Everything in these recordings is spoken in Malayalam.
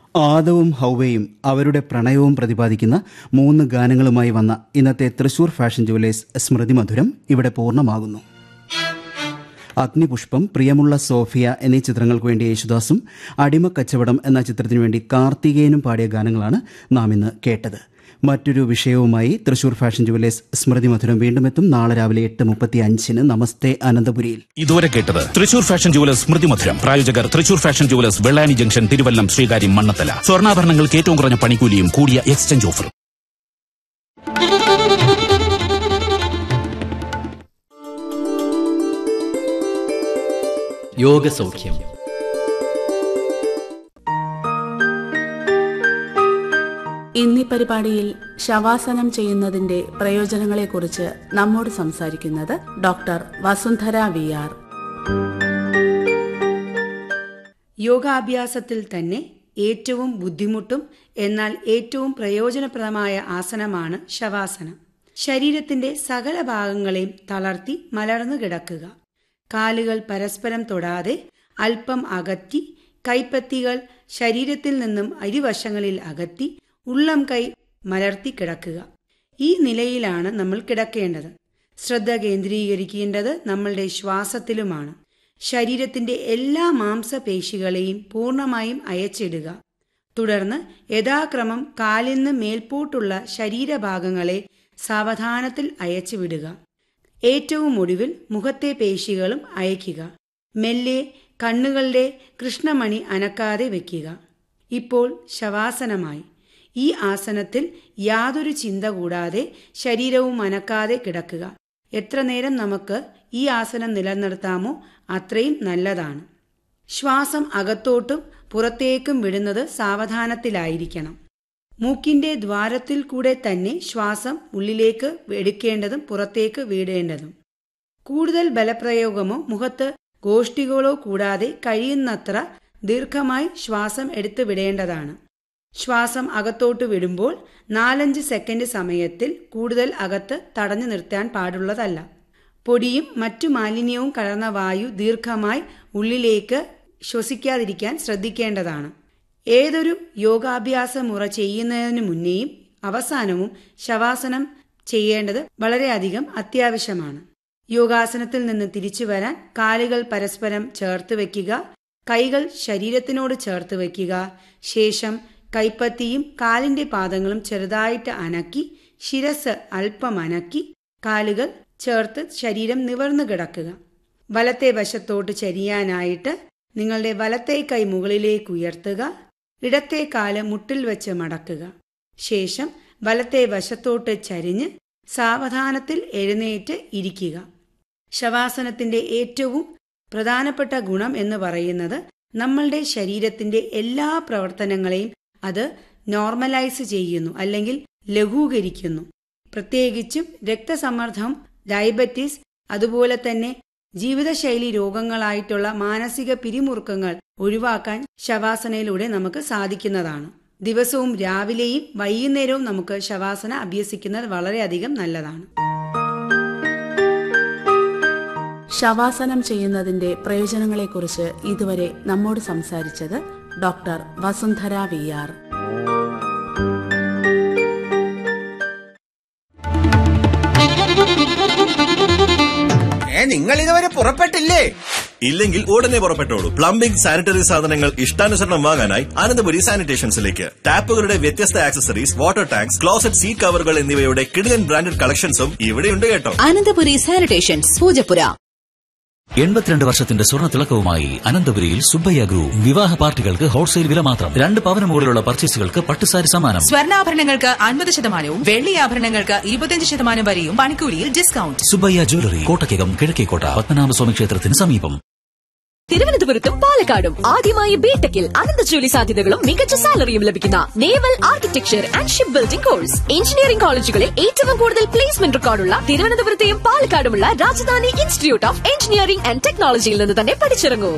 ആദവും ഹൗവയും അവരുടെ പ്രണയവും പ്രതിപാദിക്കുന്ന മൂന്ന് ഗാനങ്ങളുമായി വന്ന ഇന്നത്തെ തൃശൂർ ഫാഷൻ ജുവലേഴ്സ് സ്മൃതി മധുരം ഇവിടെ പൂർണ്ണമാകുന്നു അഗ്നിപുഷ്പം പ്രിയമുള്ള സോഫിയ എന്നീ ചിത്രങ്ങൾക്ക് വേണ്ടി യേശുദാസും അടിമക്കച്ചവടം എന്ന ചിത്രത്തിനു വേണ്ടി കാർത്തികേയനും പാടിയ ഗാനങ്ങളാണ് നാം ഇന്ന് കേട്ടത് മറ്റൊരു വിഷയവുമായി തൃശൂർ ഫാഷൻ ജുവലേഴ്സ് സ്മൃതി മധുരം വീണ്ടും എത്തും നാളെ രാവിലെ എട്ട് മുപ്പത്തി അഞ്ചിന് നമസ്തേ അനന്തപുരിയിൽ ഇതുവരെ കേട്ടത് തൃശൂർ ഫാഷൻ ജുവലേഴ്സ് സ്മൃതി മധുരം പ്രായോജകർ Thrissur fashion jewellers Vellani junction Thiruvallam Sreekaryam Mannanthala സ്വർണ്ണാഭരണങ്ങൾക്ക് ഏറ്റവും കുറഞ്ഞ പണിക്കൂലിയും കൂടിയ എക്സ്ചേഞ്ച് ഓഫറും യോഗസൗഖ്യം ഇന്നീ പരിപാടിയിൽ ശവാസനം ചെയ്യുന്നതിന്റെ പ്രയോജനങ്ങളെക്കുറിച്ച് നമ്മോട് സംസാരിക്കുന്നത് ഡോക്ടർ വസുന്ധര വി ആർ യോഗാഭ്യാസത്തിൽ തന്നെ ഏറ്റവും ബുദ്ധിമുട്ടും എന്നാൽ ഏറ്റവും പ്രയോജനപ്രദമായ ആസനമാണ് ശവാസനം ശരീരത്തിന്റെ സകല ഭാഗങ്ങളെയും തളർത്തി മലർന്നു കിടക്കുക കാലുകൾ പരസ്പരം തൊടാതെ അല്പം അകറ്റി കൈപ്പത്തികൾ ശരീരത്തിൽ നിന്നും അരിവശങ്ങളിൽ അകറ്റി ഉള്ളം കൈ മലർത്തി കിടക്കുക ഈ നിലയിലാണ് നമ്മൾ കിടക്കേണ്ടത് ശ്രദ്ധ കേന്ദ്രീകരിക്കേണ്ടത് നമ്മളുടെ ശ്വാസത്തിലുമാണ് ശരീരത്തിന്റെ എല്ലാ മാംസപേശികളെയും പൂർണ്ണമായും അയച്ചിടുക തുടർന്ന് യഥാക്രമം കാലിന്ന് മേൽപോട്ടുള്ള ശരീരഭാഗങ്ങളെ സാവധാനത്തിൽ അയച്ചു വിടുക ഏറ്റവും ഒടുവിൽ മുഖത്തെ പേശികളും അയക്കുക മെല്ലെ കണ്ണുകളുടെ കൃഷ്ണമണി അനക്കാതെ വെക്കുക ഇപ്പോൾ ശവാസനമായി ഈ ആസനത്തിൽ യാതൊരു ചിന്ത കൂടാതെ ശരീരവും അനക്കാതെ കിടക്കുക എത്ര നേരം നമുക്ക് ഈ ആസനം നിലനിർത്താമോ അത്രയും നല്ലതാണ് ശ്വാസം അകത്തോട്ടും പുറത്തേക്കും വിടുന്നത് സാവധാനത്തിലായിരിക്കണം മൂക്കിന്റെ ദ്വാരത്തിൽ കൂടെ തന്നെ ശ്വാസം ഉള്ളിലേക്ക് എടുക്കേണ്ടതും പുറത്തേക്ക് വിടേണ്ടതും കൂടുതൽ ബലപ്രയോഗമോ മുഖത്ത് ഗോഷ്ഠികളോ കൂടാതെ കഴിയുന്നത്ര ദീർഘമായി ശ്വാസം എടുത്തു വിടേണ്ടതാണ് ശ്വാസം അകത്തോട്ട് വിടുമ്പോൾ നാലഞ്ച് സെക്കൻഡ് സമയത്തിൽ കൂടുതൽ അകത്ത് തടഞ്ഞു നിർത്താൻ പാടുള്ളതല്ല പൊടിയും മറ്റു മാലിന്യവും കലർന്ന വായു ദീർഘമായി ഉള്ളിലേക്ക് ശ്വസിക്കാതിരിക്കാൻ ശ്രദ്ധിക്കേണ്ടതാണ് ഏതൊരു യോഗാഭ്യാസ മുറ ചെയ്യുന്നതിന് മുന്നേയും അവസാനവും ശവാസനം ചെയ്യേണ്ടത് വളരെയധികം അത്യാവശ്യമാണ് യോഗാസനത്തിൽ നിന്ന് തിരിച്ചു വരാൻ കാലുകൾ പരസ്പരം ചേർത്ത് വയ്ക്കുക കൈകൾ ശരീരത്തിനോട് ചേർത്ത് വയ്ക്കുക ശേഷം കൈപ്പത്തിയും കാലിന്റെ പാദങ്ങളും ചെറുതായിട്ട് അനക്കി ശിരസ് അല്പം അനക്കി കാലുകൾ ചേർത്ത് ശരീരം നിവർന്നു കിടക്കുക വലത്തെ വശത്തോട്ട് ചരിയാനായിട്ട് നിങ്ങളുടെ വലത്തെ കൈ മുകളിലേക്ക് ഉയർത്തുക ഇടത്തെ കാല് മുട്ടിൽ വെച്ച് മടക്കുക ശേഷം വലത്തെ വശത്തോട്ട് ചരിഞ്ഞ് സാവധാനത്തിൽ എഴുന്നേറ്റ് ഇരിക്കുക ശവാസനത്തിന്റെ ഏറ്റവും പ്രധാനപ്പെട്ട ഗുണം എന്ന് പറയുന്നത് നമ്മളുടെ ശരീരത്തിന്റെ എല്ലാ പ്രവർത്തനങ്ങളെയും അത് നോർമലൈസ് ചെയ്യുന്നു അല്ലെങ്കിൽ ലഘൂകരിക്കുന്നു പ്രത്യേകിച്ചും രക്തസമ്മർദ്ദം ഡയബറ്റീസ് അതുപോലെ തന്നെ ജീവിതശൈലി രോഗങ്ങളായിട്ടുള്ള മാനസിക പിരിമുറുക്കങ്ങൾ ഒഴിവാക്കാൻ ശവാസനയിലൂടെ നമുക്ക് സാധിക്കുന്നതാണ് ദിവസവും രാവിലെയും വൈകുന്നേരവും നമുക്ക് ശവാസന അഭ്യസിക്കുന്നത് വളരെയധികം നല്ലതാണ് ശവാസനം ചെയ്യുന്നതിന്റെ പ്രയോജനങ്ങളെക്കുറിച്ച് ഇതുവരെ നമ്മോട് സംസാരിച്ചത് doctor Vasundhara V R A നിങ്ങൾ ഇതുവരെ പുറപ്പെട്ടില്ലേ ഇല്ലെങ്കിൽ ഉടനെ പുറപ്പെട്ടോളൂ പ്ലംബിംഗ് സാനിറ്ററി സാധനങ്ങൾ ഇഷ്ടാനുസരണം വാങ്ങാനായി അനന്തപുരി സാനിറ്റേഷൻസിലേക്ക് ടാപ്പുകളുടെ വ്യത്യസ്ത accessories water tanks closet seat കവറുകൾ എന്നിവയുടെ കിടിലൻ ബ്രാൻഡഡ് കളക്ഷൻസും ഇവിടെയുണ്ട് കേട്ടോ അനന്തപുരി സാനിറ്റേഷൻസ് പൂജപ്പുര എൺപത്തിരണ്ട് വർഷത്തിന്റെ സ്വർണ്ണ തിളക്കവുമായി അനന്തപുരിയിൽ സുബ്ബയ്യ ഗ്രൂപ്പ് വിവാഹ പാർട്ടികൾക്ക് ഹോൾസെയിൽ വില മാത്രം രണ്ട് പവന് മുകളിലുള്ള പർച്ചേസുകൾക്ക് പട്ടുസാരി സമ്മാനം സ്വർണ്ണാഭരണങ്ങൾക്ക് അൻപത് ശതമാനവും വെള്ളി ആഭരണങ്ങൾക്ക് ഇരുപത്തിയഞ്ച് ശതമാനം വരെയും പണിക്കൂലിയിൽ ഡിസ്കൗണ്ട് സുബ്ബയ്യ ജ്വല്ലറി കോട്ടയ്ക്കകം കിഴക്കേക്കോട്ട പത്മനാഭസ്വാമി ക്ഷേത്രത്തിന് സമീപം തിരുവനന്തപുരത്തും പാലക്കാടും ആദ്യമായി ബിടെക്കിൽ അനന്ത ജോലി സാധ്യതകളും മികച്ച സാലറിയും ലഭിക്കുന്ന naval architecture and ship building course engineering കോളേജുകളിൽ ഏറ്റവും കൂടുതൽ പ്ലേസ്മെന്റ് റെക്കോർഡുള്ള തിരുവനന്തപുരത്തെയും പാലക്കാടുമുള്ള Rajadhani institute of engineering and ടെക്നോളജിയിൽ നിന്ന് തന്നെ പഠിച്ചിറങ്ങൂ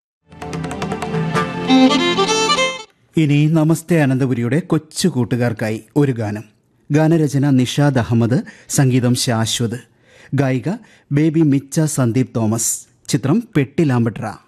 ഇനി നമസ്തേ അനന്തപുരിയുടെ കൊച്ചു കൂട്ടുകാർക്കായി ഒരു ഗാനം ഗാനരചന നിഷാദ് അഹമ്മദ് സംഗീതം ശാശ്വത് ഗായിക ബേബി മിച്ച സന്ദീപ് തോമസ് ചിത്രം പെട്ടിലാമ്പട്ര